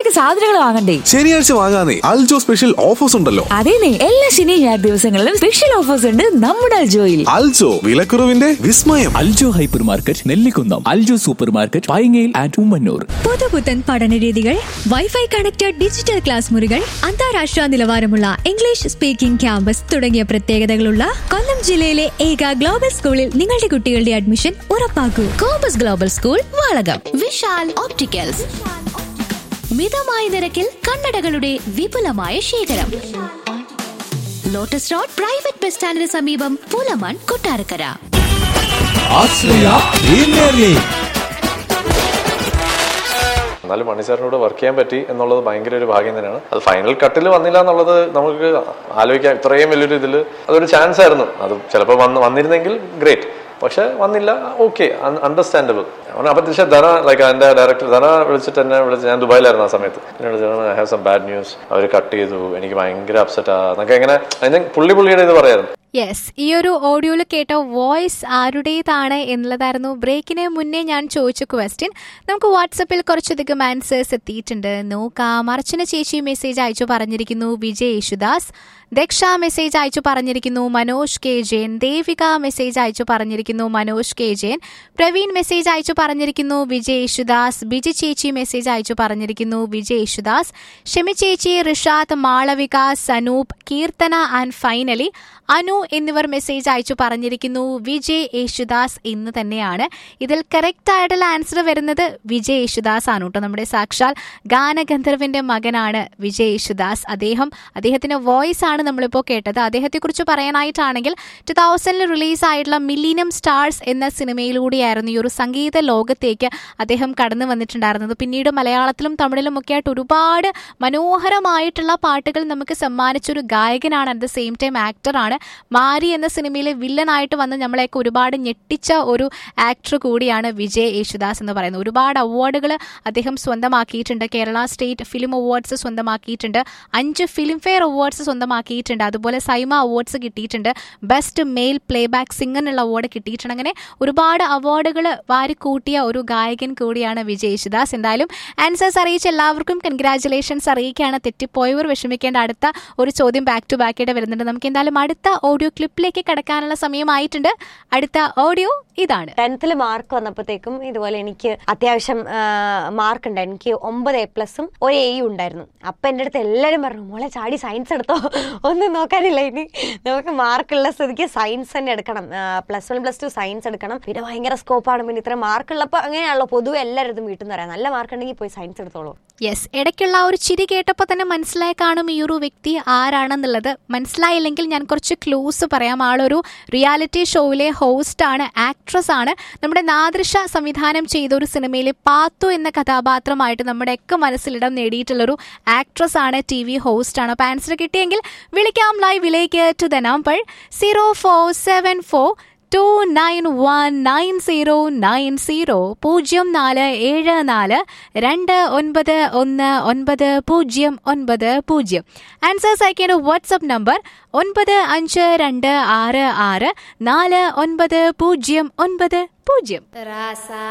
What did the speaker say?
എനിക്ക് സാധനങ്ങൾ വാങ്ങണ്ടേ ശനിയാഴ്ച വാങ്ങാനേ അൽജോ സ്പെഷ്യൽ ഓഫേഴ്സ് ഉണ്ടല്ലോ അതേനെ എല്ലാ ശനി ഞായർ ദിവസങ്ങളിലും സ്പെഷ്യൽ ഓഫേഴ്സ് ഉണ്ട് നമ്മുടെ അൽജോയിൽ അൽജോ വിലക്കുറവിന്റെ വിസ്മയം Aljo hyper market Nellikunnam Aljo super market പൈങ്ങയിൽ ആൻഡ് ഉമ്മന്നൂർ പുതുപുത്തൻ പഠനരീതികൾ വൈഫൈ കണക്റ്റഡ് ഡിജിറ്റൽ ക്ലാസ് മുറികൾ അന്താരാഷ്ട്ര നിലവാരമുള്ള ഇംഗ്ലീഷ് സ്പീക്കിംഗ് ക്യാമ്പസ് തുടങ്ങിയ പ്രത്യേകതകളുള്ള കൊല്ലം ജില്ലയിലെ ഏക ഗ്ലോബൽ സ്കൂളിൽ നിങ്ങളുടെ കുട്ടികളുടെ അഡ്മിഷൻ ഉറപ്പാക്കൂ compass global school Valakom Vishal opticals മിതമായ നിരക്കിൽ കണ്ണടകളുടെ വിപുലമായ ശേഖരം ലോട്ടസ് റോഡ് പ്രൈവറ്റ് ബസ് സ്റ്റാൻഡിന് സമീപം പുലമൺ കൊട്ടാരക്കര എന്നാലും മണിസാറിനോട് വർക്ക് ചെയ്യാൻ പറ്റി എന്നുള്ളത് ഭയങ്കര ഒരു ഭാഗ്യം തന്നെയാണ് അത് ഫൈനൽ കട്ടിൽ വന്നില്ല എന്നുള്ളത് നമുക്ക് ആലോചിക്കാം ഇത്രയും വലിയൊരു ഇതിൽ അതൊരു ചാൻസ് ആയിരുന്നു അത് ചിലപ്പോൾ വന്ന് വന്നിരുന്നെങ്കിൽ ഗ്രേറ്റ് പക്ഷെ വന്നില്ല ഓക്കെ അണ്ടർസ്റ്റാൻഡബിൾ അപ്പം പക്ഷേ ധന ലൈക്ക് എൻ്റെ ഡയറക്ടർ ധന വിളിച്ചിട്ട് എന്നെ വിളിച്ച് ഞാൻ ദുബായിലായിരുന്നു ആ സമയത്ത് എന്നോട് I have some bad news അവർ കട്ട് ചെയ്തു എനിക്ക് ഭയങ്കര അപ്സെറ്റ് ആ എന്നൊക്കെ എങ്ങനെ അതിന് പുള്ളി പുള്ളിയുടെ ഇത് പറയായിരുന്നു യെസ് ഈ ഒരു ഓഡിയോയിൽ കേട്ട വോയിസ് ആരുടേതാണ് എന്നുള്ളതായിരുന്നു ബ്രേക്കിന് മുന്നേ ഞാൻ ചോദിച്ച ക്വസ്റ്റ്യൻ നമുക്ക് വാട്സപ്പിൽ കുറച്ചധികം ആൻസേഴ്സ് എത്തിയിട്ടുണ്ട് നോക്കാം അർച്ചന ചേച്ചി മെസ്സേജ് അയച്ചു പറഞ്ഞിരിക്കുന്നു വിജയ് യേശുദാസ് ദക്ഷ മെസ്സേജ് അയച്ചു പറഞ്ഞിരിക്കുന്നു മനോജ് കെ ജയൻ ദേവിക മെസ്സേജ് അയച്ചു പറഞ്ഞിരിക്കുന്നു മനോജ് കെ ജയൻ പ്രവീൺ മെസ്സേജ് അയച്ചു പറഞ്ഞിരിക്കുന്നു വിജയ് യേശുദാസ് ബിജി ചേച്ചി മെസ്സേജ് അയച്ചു പറഞ്ഞിരിക്കുന്നു വിജയ് യേശുദാസ് ഷെമി ചേച്ചി റിഷാദ് മാളവിക സനൂപ് കീർത്തന ആൻഡ് ഫൈനലി അനു എന്നിവർ മെസ്സേജ് അയച്ചു പറഞ്ഞിരിക്കുന്നു വിജയ് യേശുദാസ് എന്ന് തന്നെയാണ് ഇതിൽ കറക്റ്റ് ആയിട്ടുള്ള ആൻസർ വരുന്നത് വിജയ് യേശുദാസ് ആണ് കേട്ടോ നമ്മുടെ സാക്ഷാൽ ഗാനഗന്ധർവിന്റെ മകനാണ് വിജയ് യേശുദാസ് അദ്ദേഹം അദ്ദേഹത്തിന്റെ വോയിസ് ആണ് നമ്മളിപ്പോൾ കേട്ടത് അദ്ദേഹത്തെക്കുറിച്ച് പറയാനായിട്ടാണെങ്കിൽ ടു തൗസൻഡിൽ റിലീസ് ആയിട്ടുള്ള മില്ലീനിയം സ്റ്റാർസ് എന്ന സിനിമയിലൂടെയായിരുന്നു ഈ ഒരു സംഗീത ലോകത്തേക്ക് അദ്ദേഹം കടന്നു വന്നിട്ടുണ്ടായിരുന്നത് പിന്നീട് മലയാളത്തിലും തമിഴിലും ഒക്കെ ആയിട്ട് ഒരുപാട് മനോഹരമായിട്ടുള്ള പാട്ടുകൾ നമുക്ക് സമ്മാനിച്ചൊരു ഗായകനാണ് അറ്റ് ദ സെയിം ടൈം ആക്ടറാണ് മാരി എന്ന സിനിമയിലെ വില്ലനായിട്ട് വന്ന് നമ്മളെയൊക്കെ ഒരുപാട് ഞെട്ടിച്ച ഒരു ആക്ടർ കൂടിയാണ് വിജയ് യേശുദാസ് എന്ന് പറയുന്നത് ഒരുപാട് അവാർഡുകൾ അദ്ദേഹം സ്വന്തമാക്കിയിട്ടുണ്ട് കേരള സ്റ്റേറ്റ് ഫിലിം അവാർഡ്സ് സ്വന്തമാക്കിയിട്ടുണ്ട് അഞ്ച് ഫിലിം ഫെയർ അവാർഡ്സ് സ്വന്തമാക്കിയിട്ടുണ്ട് അതുപോലെ സൈമ അവാർഡ്സ് കിട്ടിയിട്ടുണ്ട് ബെസ്റ്റ് മെയിൽ പ്ലേ ബാക്ക് സിംഗറിനുള്ള അവാർഡ് കിട്ടിയിട്ടുണ്ട് അങ്ങനെ ഒരുപാട് അവാർഡുകൾ വാരിക്കൂട്ടിയ ഒരു ഗായകൻ കൂടിയാണ് വിജയ് യേശുദാസ് എന്തായാലും ആൻസേഴ്സ് അറിയിച്ച എല്ലാവർക്കും കൺഗ്രാറ്റുലേഷൻസ് അറിയിക്കുകയാണ് തെറ്റിപ്പോയവർ വിഷമിക്കേണ്ട അടുത്ത ഒരു ചോദ്യം ബാക്ക് ടു ബാക്ക് ആയിട്ട് വരുന്നുണ്ട് നമുക്ക് എന്തായാലും അടുത്ത ഓഡിയോ ക്ലിപ്പിലേക്ക് കടക്കാനുള്ള സമയമായിട്ടുണ്ട് അടുത്ത ഓഡിയോ ഇതാണ് ടെൻത്തിൽ മാർക്ക് വന്നപ്പോഴത്തേക്കും ഇതുപോലെ എനിക്ക് അത്യാവശ്യം മാർക്ക് ഉണ്ട് എനിക്ക് ഒമ്പത് എ പ്ലസും ഒരു എയും ഉണ്ടായിരുന്നു അപ്പൊ എൻ്റെ അടുത്ത് എല്ലാവരും പറഞ്ഞു മോളെ ചാടി സയൻസ് എടുത്തോ ഒന്നും നോക്കാനില്ല ഇനി നമുക്ക് മാർക്കുള്ള സ്ഥിതിക്ക് സയൻസ് തന്നെ എടുക്കണം plus one plus two science എടുക്കണം പിന്നെ ഭയങ്കര സ്കോപ്പാണ് പിന്നെ ഇത്ര മാർക്ക് ഉള്ളപ്പോൾ അങ്ങനെയാണല്ലോ പൊതുവെ എല്ലാവരും വീട്ടിൽ നിന്ന് പറയാം നല്ല മാർക്ക് ഉണ്ടെങ്കിൽ പോയി സയൻസ് എടുത്തോളൂ യെസ് ഇടയ്ക്കുള്ള ആ ഒരു ചിരി കേട്ടപ്പോൾ തന്നെ മനസ്സിലായി കാണും ഈ ഒരു വ്യക്തി ആരാണെന്നുള്ളത് മനസ്സിലായില്ലെങ്കിൽ ഞാൻ കുറച്ച് ക്ലൂസ് പറയാം ആളൊരു റിയാലിറ്റി ഷോയിലെ ഹോസ്റ്റ് ആണ് ആക്ട്രസ് ആണ് നമ്മുടെ നാദൃശ സംവിധാനം ചെയ്ത ഒരു സിനിമയിലെ പാത്തു എന്ന കഥാപാത്രമായിട്ട് നമ്മുടെയൊക്കെ മനസ്സിലിടം നേടിയിട്ടുള്ളൊരു ആക്ട്രസ് ആണ് ടി വി ഹോസ്റ്റ് ആണ് അപ്പോൾ ആൻസർ കിട്ടിയെങ്കിൽ വിളിക്കാം ലൈവിലേക്ക് to the number zero four seven four two nine one nine zero nine zero പൂജ്യം നാല് ഏഴ് നാല് രണ്ട് ഒൻപത് ഒന്ന് ഒൻപത് പൂജ്യം ഒൻപത് പൂജ്യം ആൻസേഴ്സ് അയക്കേണ്ട വാട്സപ്പ് നമ്പർ ഒൻപത് അഞ്ച് രണ്ട് ആറ് ആറ് നാല് ഒൻപത് പൂജ്യം ഒൻപത് പൂജ്യം